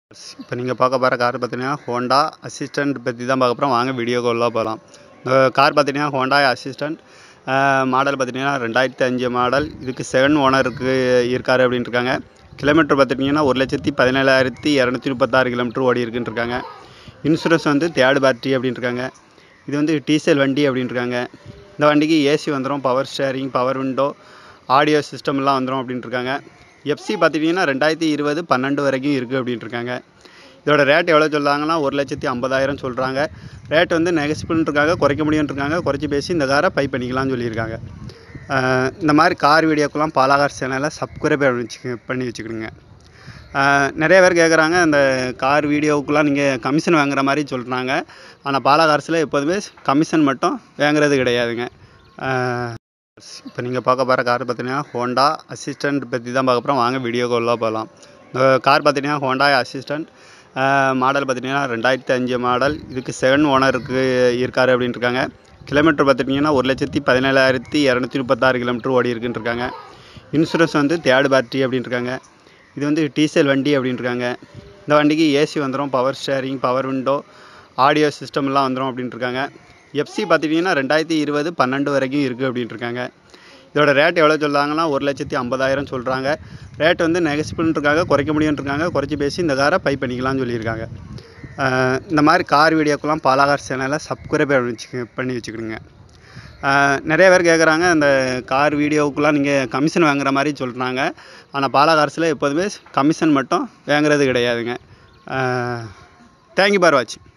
இப்போ நீங்கள் பார்க்க போகிற கார் பார்த்தீங்கன்னா ஹோண்டா அசிஸ்டண்ட் பற்றி தான் பார்க்க போகிறோம் வாங்க வீடியோக்குள்ளே போகலாம் இந்த கார் பார்த்தீங்கன்னா ஹோண்டா அசிஸ்டண்ட் மாடல் பார்த்தீங்கன்னா ரெண்டாயிரத்தி அஞ்சு மாடல் இதுக்கு செகண்ட் ஓனருக்கு இருக்காரு அப்படின்ட்டு இருக்காங்க கிலோமீட்டர் பார்த்துட்டிங்கன்னா ஒரு லட்சத்தி பதினேழாயிரத்தி இரநூத்தி முப்பத்தாறு கிலோமீட்டர் ஓடி இருக்குன்னு இருக்காங்க இன்சூரன்ஸ் வந்து தேர்ட் பேட்டரி அப்படின்ட்டு இருக்காங்க இது வந்து டீசல் வண்டி அப்படின்ட்டு இருக்காங்க இந்த வண்டிக்கு ஏசி வந்துடும் power steering power window audio சிஸ்டம்லாம் வந்துடும் அப்படின்ட்டு இருக்காங்க எஃப்சி பார்த்துட்டிங்கன்னா ரெண்டாயிரத்தி இருபது பன்னெண்டு வரைக்கும் இருக்குது அப்படின்ட்டு இருக்காங்க இதோட ரேட் எவ்வளோ சொல்கிறாங்கன்னா ஒரு லட்சத்தி ஐம்பதாயிரம் சொல்கிறாங்க ரேட் வந்து நெகசிபிள்னு இருக்காங்க குறைக்க முடியும்னு இருக்காங்க குறைச்சி பேசி இந்த காரை பை பண்ணிக்கலாம்னு சொல்லியிருக்காங்க ஆஹ் இந்த மாதிரி கார் வீடியோக்கெல்லாம் பாலாகார் சேனலை சப்ஸ்கிரைப் பண்ணி வச்சுக்க பண்ணி வச்சுக்கிடுங்க ஆஹ் நிறைய பேர் கேட்குறாங்க அந்த கார் வீடியோவுக்குலாம் நீங்கள் கமிஷன் வாங்குற மாதிரி சொல்கிறாங்க ஆனால் பாலாகார்ஸில் எப்போதுமே கமிஷன் மட்டும் வாங்குறது கிடையாதுங்க இப்போ நீங்கள் பார்க்க போகிற கார் பார்த்தீங்கன்னா ஹோண்டா அசிஸ்டண்ட் பற்றி தான் பார்க்க போகிறோம் வாங்க வீடியோக்குள்ளே போகலாம் இந்த கார் பார்த்தீங்கன்னா ஹோண்டா அசிஸ்டண்ட் மாடல் பார்த்தீங்கன்னா ரெண்டாயிரத்தி அஞ்சு மாடல் இதுக்கு செகண்ட் ஓனருக்கு இருக்காரு அப்படின்ட்டு இருக்காங்க கிலோமீட்டர் பார்த்துட்டிங்கன்னா ஒரு லட்சத்தி பதினேழாயிரத்தி இரநூத்தி முப்பத்தாறு கிலோமீட்டர் ஓடி இருக்குன்னு இருக்காங்க இன்சூரன்ஸ் வந்து தேர்ட் பேட்டரி அப்படின்ட்டு இருக்காங்க இது வந்து டீசல் வண்டி அப்படின்ட்டு இருக்காங்க இந்த வண்டிக்கு ஏசி வந்துடும் power steering power window audio சிஸ்டம்லாம் வந்துடும் அப்படின்ட்டு இருக்காங்க எஃப்சி பார்த்துட்டிங்கன்னா ரெண்டாயிரத்தி இருபது பன்னெண்டு வரைக்கும் இருக்குது அப்படின்ட்டு இருக்காங்க இதோட ரேட் எவ்வளோ சொல்கிறாங்கன்னா ஒரு லட்சத்தி ஐம்பதாயிரம் சொல்கிறாங்க ரேட் வந்து நெகசிபிள்னு இருக்காங்க குறைக்க முடியும்னு இருக்காங்க குறைச்சி பேசி இந்த காரை பை பண்ணிக்கலாம்னு சொல்லியிருக்காங்க ஆஹ் இந்த மாதிரி கார் வீடியோக்கெல்லாம் பாலாகார் சேனலை சப்ஸ்கிரைப் பண்ணி வச்சுக்க பண்ணி வச்சுக்கிடுங்க ஆஹ் நிறைய பேர் கேட்குறாங்க அந்த கார் வீடியோவுக்குலாம் நீங்கள் கமிஷன் வாங்குற மாதிரி சொல்கிறாங்க ஆனால் பாலாகார்ஸில் எப்போதுமே கமிஷன் மட்டும் வாங்குறது கிடையாதுங்க தேங்க்யூ பார் வாட்சிங்